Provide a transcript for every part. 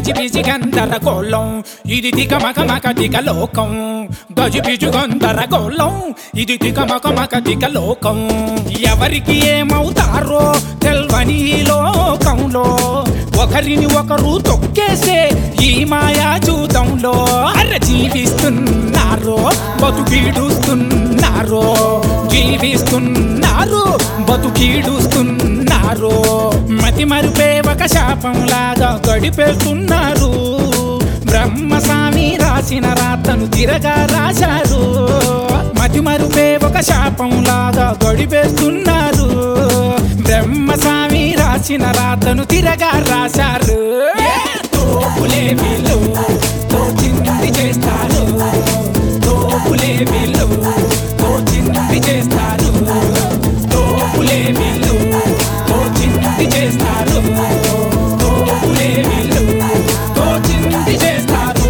గజిబిజి గందరగోళం ఇది దిగమక మక దిగ లోకం గజిబిజు గందరగోళం ఇది దిగమక మక దిగ లోకం ఎవరికి ఏమవుతారో తెల్వని ఈ లోకంలో ఒకరిని ఒకరు తొక్కేసే ఈ మాయా జూదంలో అర జీవిస్తున్నారు బతుకీడుస్తున్నారు జీవిస్తున్నారు బతుకీడుస్తున్నారు మతి మరిపే ఒక శాపంలాగా గడిపేస్తున్నారు బ్రహ్మస్వామి రాసిన రాతను తిరగా రాశారు మతి మరుపే ఒక శాపంలాగా గడిపేస్తున్నారు బ్రహ్మస్వామి రాసిన రాతను తిరగా రాశారు తోపులే వీళ్ళు తోచింది చేస్తారు తోపులే వీళ్ళు తోచింది చేస్తారు తోపులే వీళ్ళు తోచింది చేస్తారు తోపులే వీళ్ళు తోచింది చేస్తారు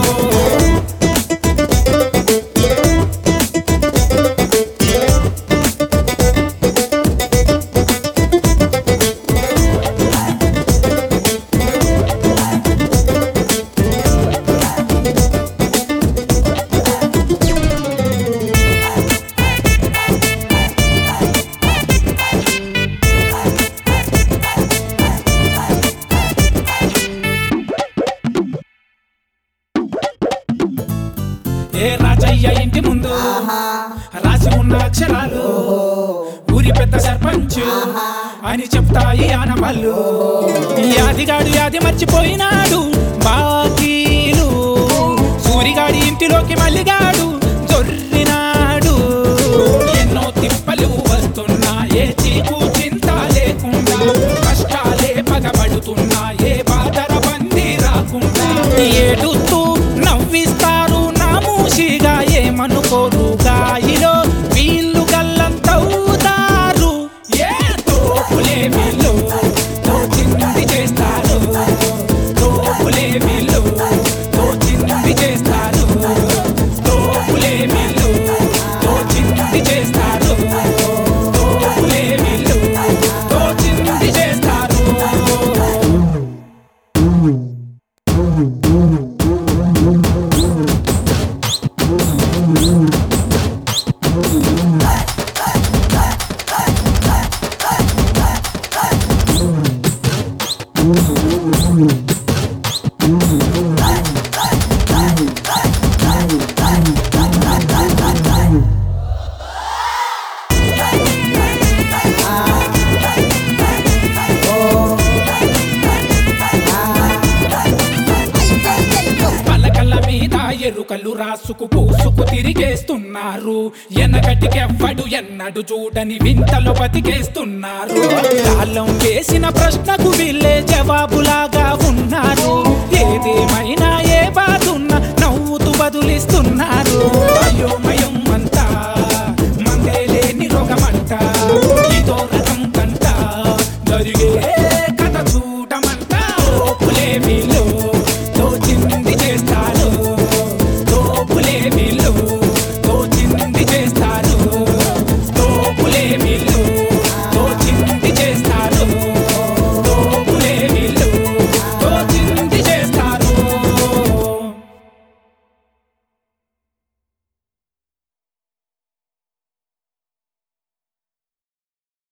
ఏ రాజయ్య ఇంటి ముందు రాసి ఉన్న అక్షరాలు ఊరి పెద్ద సర్పంచ్ అని చెప్తాయి ఆనవాళ్ళు ఈ ఆదిగాడు యాది మర్చిపోయినాడు బాకీలు సూరిగాడి ఇంటిలోకి మల్లిగాడు జొర్రినాడు ఎన్నో తిప్పలు వస్తున్నా ఏ చీకు చింత లేకుండా కష్టాలే పగబడుతున్నా ఏ బాధర బంది రాకుండా ఏడుస్తూ నవ్విస్తారు నా మూసిగా ఏమనుకోరు గాయిలో వీళ్ళు గల్లంతవుతారు ఏ తోపులే వీళ్ళు తోచింది చేస్తారు తోపులే వీళ్ళు తోచింది చేస్తారు తోపులే వీళ్ళు తోచింది చేస్తారు తోపులే వీళ్ళు తోచింది చేస్తారు పలకల మీద ఎరుకలు రాసుకు పూసుకు తిరిగేస్తున్నారు ఎనగటికెవ్వడు ఎన్నడు చూడని వింతలు బతికేస్తున్నారు కాలం వేసిన ప్రశ్నకు వీళ్ళే జవాబులాగా ఉన్నారు ఏదేమైనా ఏ బాధున్నా నవ్వుతూ బదులిస్తున్నారు